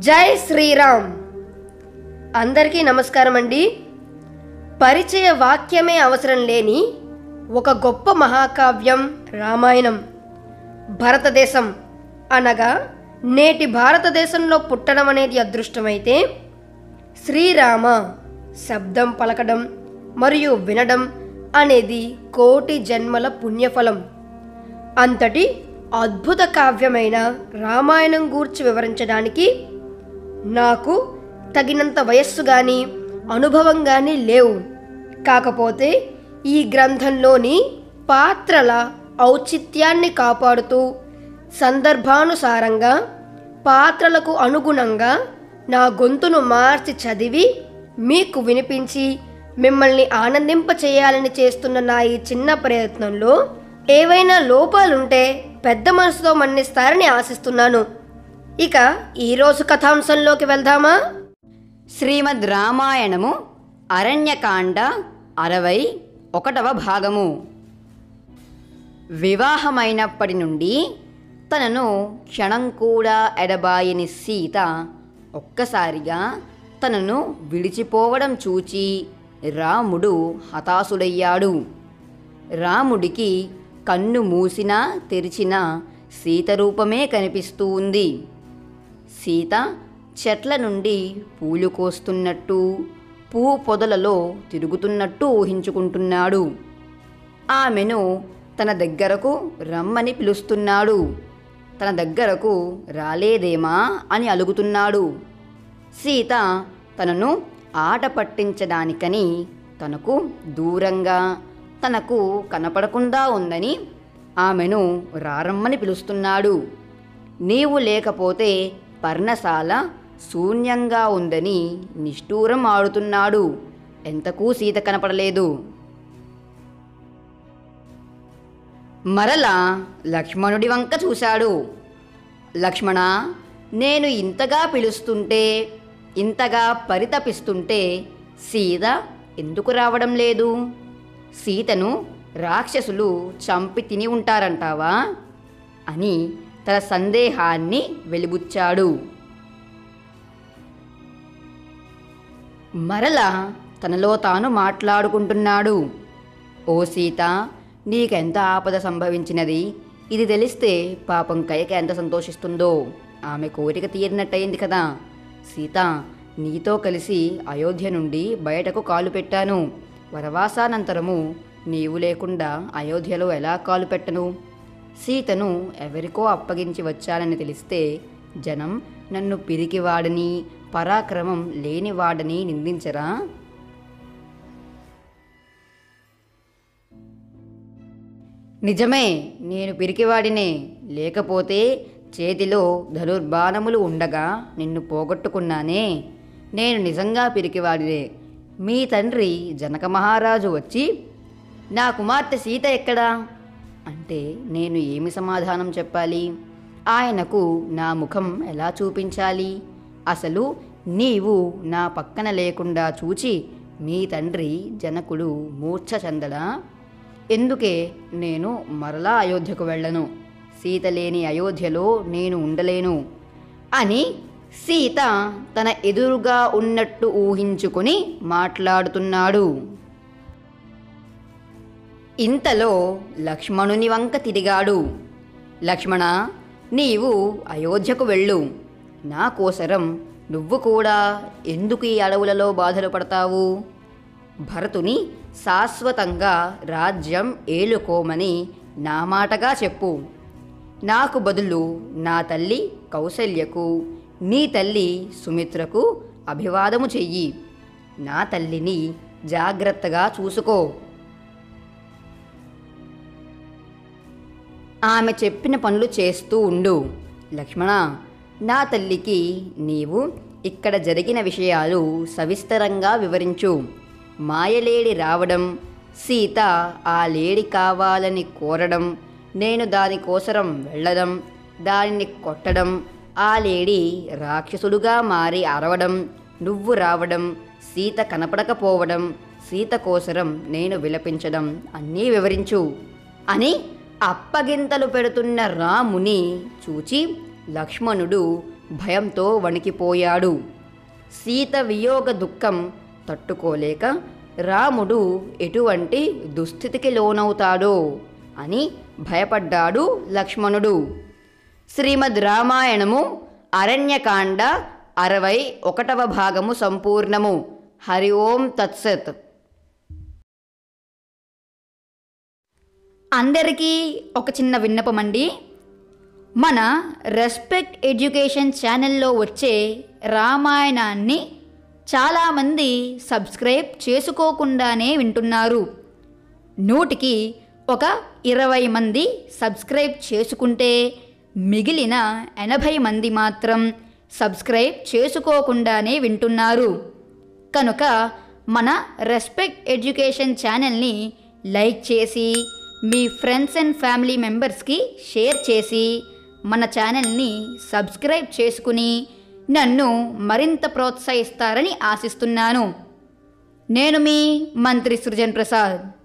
జై శ్రీరామ్ అందరికీ నమస్కారం అండి పరిచయ వాక్యమే అవసరం లేని ఒక గొప్ప మహాకావ్యం రామాయణం భారతదేశం అనగా నేటి భారతదేశంలో పుట్టడం అనేది అదృష్టమైతే శ్రీరామ శబ్దం పలకడం మరియు వినడం అనేది కోటి జన్మల పుణ్యఫలం అంతటి అద్భుత కావ్యమైన రామాయణం గూర్చి వివరించడానికి నాకు తగినంత వయస్సు కానీ అనుభవం కానీ లేవు కాకపోతే ఈ గ్రంథంలోని పాత్రల ఔచిత్యాన్ని కాపాడుతూ సందర్భానుసారంగా పాత్రలకు అనుగుణంగా నా గొంతును మార్చి చదివి మీకు వినిపించి మిమ్మల్ని ఆనందింప చేయాలని చేస్తున్న నా ఈ చిన్న ప్రయత్నంలో ఏవైనా లోపాలుంటే పెద్ద మనసుతో మన్నిస్తారని ఆశిస్తున్నాను ఇక ఈరోజు కథాంశంలోకి వెళ్దామా శ్రీమద్ రామాయణము అరణ్యకాండ అరవై ఒకటవ భాగము వివాహమైనప్పటి నుండి తనను క్షణం కూడా ఎడబాయని సీత ఒక్కసారిగా తనను విడిచిపోవడం చూచి రాముడు హతాశుడయ్యాడు రాముడికి కన్ను మూసినా తెరిచినా సీత రూపమే కనిపిస్తూ ఉంది సీత చెట్ల నుండి పూలు కోస్తున్నట్టు పూ పొదలలో తిరుగుతున్నట్టు ఊహించుకుంటున్నాడు ఆమెను తన దగ్గరకు రమ్మని పిలుస్తున్నాడు తన దగ్గరకు రాలేదేమా అని అలుగుతున్నాడు సీత తనను ఆట పట్టించడానికని తనకు దూరంగా తనకు కనపడకుండా ఉందని ఆమెను రారమ్మని పిలుస్తున్నాడు నీవు లేకపోతే పర్ణశాల శూన్యంగా ఉందని నిష్ఠూరం ఆడుతున్నాడు ఎంతకూ సీత కనపడలేదు మరలా లక్ష్మణుడి వంక చూశాడు లక్ష్మణ నేను ఇంతగా పిలుస్తుంటే ఇంతగా పరితపిస్తుంటే సీత ఎందుకు రావడం లేదు సీతను రాక్షసులు చంపి తిని ఉంటారంటావా అని తన సందేహాన్ని వెలిబుచ్చాడు మరలా తనలో తాను మాట్లాడుకుంటున్నాడు ఓ సీత నీకెంత ఆపద సంభవించినది ఇది తెలిస్తే పాపం కైక ఎంత సంతోషిస్తుందో ఆమె కోరిక తీరినట్టయింది కదా సీత నీతో కలిసి అయోధ్య నుండి బయటకు కాలు పెట్టాను వనవాసానంతరము నీవు లేకుండా అయోధ్యలో ఎలా కాలు పెట్టను సీతను ఎవరికో అప్పగించి వచ్చానని తెలిస్తే జనం నన్ను పిరికివాడని పరాక్రమం లేనివాడని నిందించరా నిజమే నేను పిరికివాడినే లేకపోతే చేతిలో ధనుర్బాణములు ఉండగా నిన్ను పోగొట్టుకున్నానే నేను నిజంగా పిరికివాడినే మీ తండ్రి జనక మహారాజు వచ్చి నా కుమార్తె సీత ఎక్కడా అంటే నేను ఏమి సమాధానం చెప్పాలి ఆయనకు నా ముఖం ఎలా చూపించాలి అసలు నీవు నా పక్కన లేకుండా చూచి మీ తండ్రి జనకుడు మూర్ఛ చెందడా ఎందుకే నేను మరలా అయోధ్యకు వెళ్ళను సీత లేని అయోధ్యలో నేను ఉండలేను అని సీత తన ఎదురుగా ఉన్నట్టు ఊహించుకుని మాట్లాడుతున్నాడు ఇంతలో లక్ష్మణుని వంక తిరిగాడు లక్ష్మణ నీవు అయోధ్యకు వెళ్ళు నా కోసరం నువ్వు కూడా ఎందుకు ఈ అడవులలో బాధలు పడతావు భరతుని శాశ్వతంగా రాజ్యం ఏలుకోమని నా మాటగా చెప్పు నాకు బదులు నా తల్లి కౌసల్యకు నీ తల్లి సుమిత్రకు అభివాదము చెయ్యి నా తల్లిని జాగ్రత్తగా చూసుకో ఆమె చెప్పిన పనులు చేస్తూ ఉండు లక్ష్మణ నా తల్లికి నీవు ఇక్కడ జరిగిన విషయాలు సవిస్తరంగా వివరించు మాయలేడి రావడం సీత ఆ లేడి కావాలని కోరడం నేను దానికోసరం వెళ్ళడం దానిని కొట్టడం ఆ లేడి రాక్షసుడుగా మారి అరవడం నువ్వు రావడం సీత కనపడకపోవడం సీత కోసరం నేను విలపించడం అన్నీ వివరించు అని అప్పగింతలు పెడుతున్న రాముని చూచి లక్ష్మణుడు భయంతో వణికిపోయాడు సీత వియోగ దుఃఖం తట్టుకోలేక రాముడు ఎటువంటి దుస్థితికి లోనవుతాడో అని భయపడ్డాడు లక్ష్మణుడు శ్రీమద్ రామాయణము అరణ్యకాండ అరవై ఒకటవ భాగము సంపూర్ణము హరి ఓం తత్సత్ అందరికీ ఒక చిన్న విన్నపం అండి మన రెస్పెక్ట్ ఎడ్యుకేషన్ ఛానల్లో వచ్చే రామాయణాన్ని చాలామంది సబ్స్క్రైబ్ చేసుకోకుండానే వింటున్నారు నూటికి ఒక ఇరవై మంది సబ్స్క్రైబ్ చేసుకుంటే మిగిలిన ఎనభై మంది మాత్రం సబ్స్క్రైబ్ చేసుకోకుండానే వింటున్నారు కనుక మన రెస్పెక్ట్ ఎడ్యుకేషన్ ఛానల్ని లైక్ చేసి మీ ఫ్రెండ్స్ అండ్ ఫ్యామిలీ మెంబర్స్కి షేర్ చేసి మన ఛానల్ని సబ్స్క్రైబ్ చేసుకుని నన్ను మరింత ప్రోత్సహిస్తారని ఆశిస్తున్నాను నేను మీ మంత్రి సృజన్ ప్రసాద్